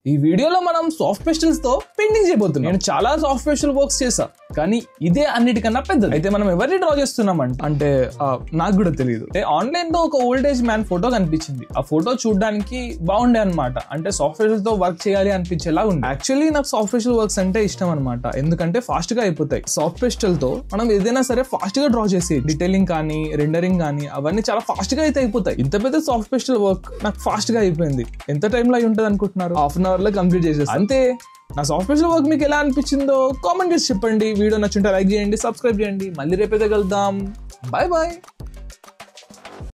ఈ వీడియోలో మనం సాఫ్ట్ పెస్టల్స్ తో పెయింటింగ్ చేయబోతున్నాం నేను చాలా సాఫ్ట్ పెస్టల్ వర్క్స్ చేసా కానీ ఇదే అన్నిటికన్నా పెద్దది అయితే మనం ఎవరిని డ్రా చేస్తున్నాం అంటే అంటే ఆ, నాకు కూడా తెలియదు ఆన్లైన్ లో ఒక ఓల్డ్ ఏజ్ మ్యాన్ ఫోటో కనిపించింది ఆ ఫోటో చూడడానికి బాగుండే అనమాట అంటే సాఫ్ట్ పెస్టల్ తో వర్క్ చేయాలి అనిపించేలా ఉంది యాక్చువల్లీ నాకు సాఫ్ట్ పెస్టల్ వర్క్స్ అంటే ఇష్టం అనమాట ఎందుకంటే ఫాస్ట్ గా అయిపోతాయి సాఫ్ట్ పెస్టల్ తో మనం ఏదైనా సరే ఫాస్ట్ గా డ్రా చేసి డీటెయిలింగ్ కానీ రెండరింగ్ కానీ అవన్నీ చాలా ఫాస్ట్ గా అయితే అయిపోతాయి ఇంత పెద్ద సాఫ్ట్ పెస్టల్ వర్క్ నాకు ఫాస్ట్ గా అయిపోయింది ఎంత టైం లో అయి ఉంటుంది అనుకుంటున్నారు హాఫ్ అన్ అవర్ లో కంప్లీట్ చేసేసి అంతే నా సాఫ్ట్ పెస్టల్ వర్క్ మీకు ఎలా అనిపించిందో కామెంట్ చేసి చెప్పండి వీడియో నచ్చుంటే లైక్ చేయండి సబ్స్క్రైబ్ చేయండి మళ్ళీ రేపైతే కలుద్దాం బాయ్ బాయ్